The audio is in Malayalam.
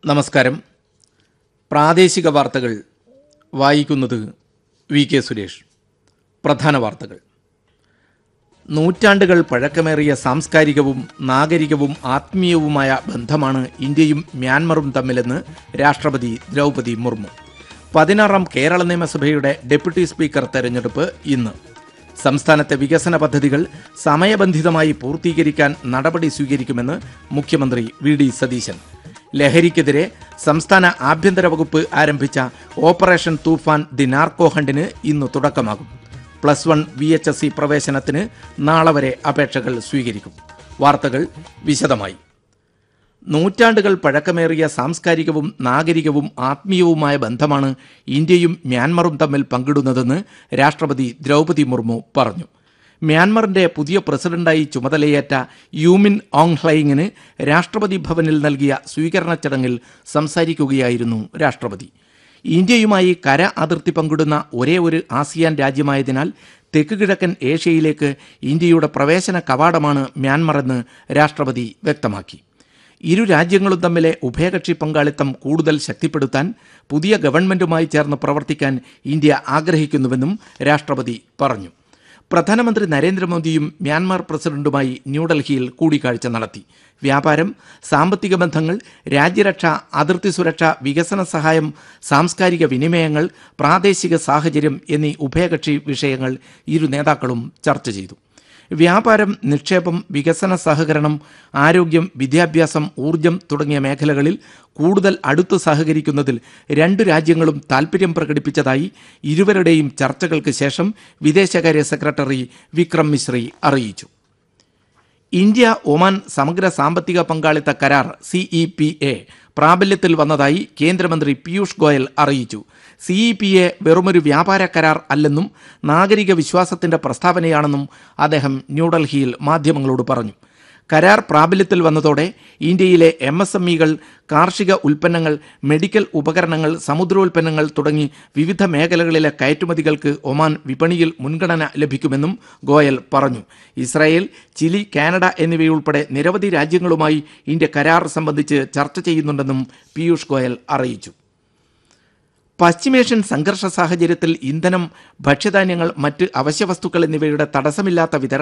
നമസ്കാരം പ്രാദേശിക വാർത്തകൾ വായിക്കുന്നത് വി കെ സുരേഷ് പ്രധാന വാർത്തകൾ നൂറ്റാണ്ടുകൾ പഴക്കമേറിയ സാംസ്കാരികവും നാഗരികവും ആത്മീയവുമായ ബന്ധമാണ് ഇന്ത്യയും മ്യാൻമറും തമ്മിലെന്ന് രാഷ്ട്രപതി ദ്രൗപതി മുർമു പതിനാറാം കേരള നിയമസഭയുടെ ഡെപ്യൂട്ടി സ്പീക്കർ തെരഞ്ഞെടുപ്പ് ഇന്ന് സംസ്ഥാനത്തെ വികസന പദ്ധതികൾ സമയബന്ധിതമായി പൂർത്തീകരിക്കാൻ നടപടി സ്വീകരിക്കുമെന്ന് മുഖ്യമന്ത്രി വി ഡി സതീശൻ ലഹരിക്കെതിരെ സംസ്ഥാന ആഭ്യന്തര വകുപ്പ് ആരംഭിച്ച ഓപ്പറേഷൻ തൂഫാൻ ദി നാർക്കോ ഹണ്ടിന് ഇന്ന് തുടക്കമാകും plus one V H S C പ്രവേശനത്തിന് നാളെ വരെ അപേക്ഷകൾ സ്വീകരിക്കും വാർത്തകൾ വിശദമായി നൂറ്റാണ്ടുകൾ പഴക്കമേറിയ സാംസ്കാരികവും നാഗരികവും ആത്മീയവുമായ ബന്ധമാണ് ഇന്ത്യയും മ്യാൻമറും തമ്മിൽ പങ്കിടുന്നതെന്ന് രാഷ്ട്രപതി ദ്രൗപതി മുർമു പറഞ്ഞു മ്യാൻമറിന്റെ പുതിയ പ്രസിഡന്റായി ചുമതലയേറ്റ യൂമിൻ ഓങ് ഹ്ലൈങ്ങിന് രാഷ്ട്രപതി ഭവനിൽ നൽകിയ സ്വീകരണ ചടങ്ങിൽ സംസാരിക്കുകയായിരുന്നു രാഷ്ട്രപതി ഇന്ത്യയുമായി കര അതിർത്തി പങ്കിടുന്ന ഒരേ ഒരു ആസിയാൻ രാജ്യമായതിനാൽ തെക്ക് കിഴക്കൻ ഏഷ്യയിലേക്ക് ഇന്ത്യയുടെ പ്രവേശന കവാടമാണ് മ്യാൻമറെന്ന് രാഷ്ട്രപതി വ്യക്തമാക്കി ഇരു രാജ്യങ്ങളും തമ്മിലെ ഉഭയകക്ഷി പങ്കാളിത്തം കൂടുതൽ ശക്തിപ്പെടുത്താൻ പുതിയ ഗവൺമെന്റുമായി ചേർന്ന് പ്രവർത്തിക്കാൻ ഇന്ത്യ ആഗ്രഹിക്കുന്നുവെന്നും രാഷ്ട്രപതി പറഞ്ഞു പ്രധാനമന്ത്രി നരേന്ദ്രമോദിയും മ്യാൻമാർ പ്രസിഡന്റുമായി ന്യൂഡൽഹിയിൽ കൂടിക്കാഴ്ച നടത്തി വ്യാപാരം സാമ്പത്തിക ബന്ധങ്ങൾ രാജ്യരക്ഷ അതിർത്തി സുരക്ഷ വികസന സഹായം സാംസ്കാരിക വിനിമയങ്ങൾ പ്രാദേശിക സാഹചര്യം എന്നീ ഉഭയകക്ഷി വിഷയങ്ങൾ ഇരു നേതാക്കളും ചർച്ച ചെയ്തു വ്യാപാരം നിക്ഷേപം വികസന സഹകരണം ആരോഗ്യം വിദ്യാഭ്യാസം ഊർജം തുടങ്ങിയ മേഖലകളിൽ കൂടുതൽ അടുത്ത് സഹകരിക്കുന്നതിൽ രണ്ടു രാജ്യങ്ങളും താൽപ്പര്യം പ്രകടിപ്പിച്ചതായി ഇരുവരുടെയും ചർച്ചകൾക്ക് ശേഷം വിദേശകാര്യ സെക്രട്ടറി വിക്രം മിശ്രി അറിയിച്ചു ഇന്ത്യ ഒമാൻ സമഗ്ര സാമ്പത്തിക പങ്കാളിത്ത കരാർ സിഇ പി എ പ്രാബല്യത്തിൽ വന്നതായി കേന്ദ്രമന്ത്രി പീയൂഷ് ഗോയൽ അറിയിച്ചു സിഇ പി എ വെറുമൊരു വ്യാപാര കരാർ അല്ലെന്നും നാഗരിക വിശ്വാസത്തിന്റെ പ്രസ്താവനയാണെന്നും അദ്ദേഹം ന്യൂഡൽഹിയിൽ മാധ്യമങ്ങളോട് പറഞ്ഞു കരാർ പ്രാബല്യത്തിൽ വന്നതോടെ ഇന്ത്യയിലെ എം എസ് എം ഇകൾ കാർഷിക ഉൽപ്പന്നങ്ങൾ മെഡിക്കൽ ഉപകരണങ്ങൾ സമുദ്രോൽപ്പന്നങ്ങൾ തുടങ്ങി വിവിധ മേഖലകളിലെ കയറ്റുമതികൾക്ക് ഒമാൻ വിപണിയിൽ മുൻഗണന ലഭിക്കുമെന്നും ഗോയൽ പറഞ്ഞു ഇസ്രായേൽ ചിലി കാനഡ എന്നിവയുൾപ്പെടെ നിരവധി രാജ്യങ്ങളുമായി ഇന്ത്യ കരാർ സംബന്ധിച്ച് ചർച്ച ചെയ്യുന്നുണ്ടെന്നും പീയൂഷ് ഗോയൽ അറിയിച്ചു പശ്ചിമേഷ്യൻ സംഘർഷ സാഹചര്യത്തിൽ ഇന്ധനം ഭക്ഷ്യധാന്യങ്ങൾ മറ്റ് അവശ്യവസ്തുക്കൾ എന്നിവയുടെ തടസ്സമില്ലാത്ത വിതരണം